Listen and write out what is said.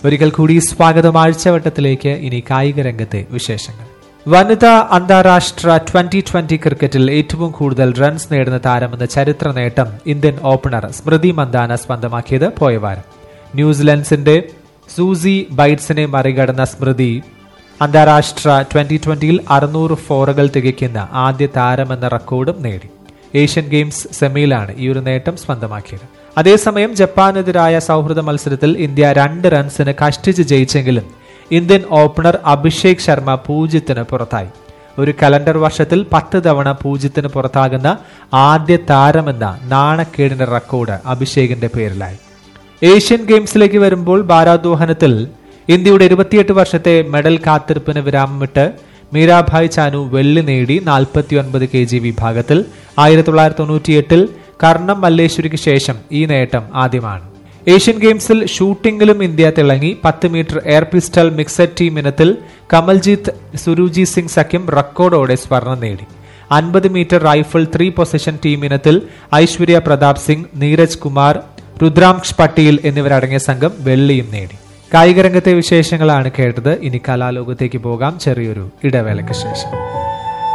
ഒരിക്കൽ കൂടി സ്വാഗതം ആഴ്ചവട്ടത്തിലേക്ക് ഇനി കായിക രംഗത്തെ വിശേഷങ്ങൾ വനിതാ അന്താരാഷ്ട്ര ട്വന്റി ട്വന്റി ക്രിക്കറ്റിൽ ഏറ്റവും കൂടുതൽ റൺസ് നേടുന്ന താരമെന്ന ചരിത്ര നേട്ടം ഇന്ത്യൻ ഓപ്പണർ സ്മൃതി മന്ദാന സ്വന്തമാക്കിയത് പോയവാരം ന്യൂസിലൻഡ്സിന്റെ സൂസി ബൈറ്റ്സിനെ മറികടന്ന സ്മൃതി അന്താരാഷ്ട്ര ട്വന്റി ട്വന്റിയിൽ അറുന്നൂറ് ഫോറുകൾ തികയ്ക്കുന്ന ആദ്യ താരമെന്ന റെക്കോർഡും നേടി ഏഷ്യൻ ഗെയിംസ് സെമിയിലാണ് ഈ ഒരു നേട്ടം സ്വന്തമാക്കിയത് അതേസമയം ജപ്പാനെതിരായ സൗഹൃദ മത്സരത്തിൽ ഇന്ത്യ രണ്ട് റൺസിന് കഷ്ടിച്ച് ജയിച്ചെങ്കിലും ഇന്ത്യൻ ഓപ്പണർ അഭിഷേക് ശർമ്മ പൂജ്യത്തിന് പുറത്തായി ഒരു കലണ്ടർ വർഷത്തിൽ പത്ത് തവണ പൂജ്യത്തിന് പുറത്താകുന്ന ആദ്യ താരമെന്ന നാണക്കേടിന്റെ റെക്കോർഡ് അഭിഷേകിന്റെ പേരിലായി ഏഷ്യൻ ഗെയിംസിലേക്ക് വരുമ്പോൾ ഭാരോദ്വഹനത്തിൽ ഇന്ത്യയുടെ ഇരുപത്തിയെട്ട് വർഷത്തെ മെഡൽ കാത്തിരിപ്പിന് വിരാമമിട്ട് മീരാഭായ് ചാനു വെള്ളി നേടി നാൽപ്പത്തിയൊൻപത് കെ ജി വിഭാഗത്തിൽ ആയിരത്തി തൊള്ളായിരത്തി തൊണ്ണൂറ്റിയെട്ടിൽ കർണം മല്ലേശ്വരിക്ക് ശേഷം ഈ നേട്ടം ആദ്യമാണ് ഏഷ്യൻ ഗെയിംസിൽ ഷൂട്ടിംഗിലും ഇന്ത്യ തിളങ്ങി പത്ത് metre air pistol mixed team ഇനത്തിൽ കമൽജീത്ത് സുരുജി സിംഗ് സഖ്യം റെക്കോർഡോടെ സ്വർണം നേടി അൻപത് metre rifle three position team ഇനത്തിൽ ഐശ്വര്യ പ്രതാപ് സിംഗ് നീരജ് കുമാർ രുദ്രാംക്ഷ് പട്ടീൽ എന്നിവരടങ്ങിയ സംഘം വെള്ളിയും നേടി കായിക രംഗത്തെ വിശേഷങ്ങളാണ് കേട്ടത് ഇനി കലാലോകത്തേക്ക് പോകാം ചെറിയൊരു ഇടവേളയ്ക്ക് ശേഷം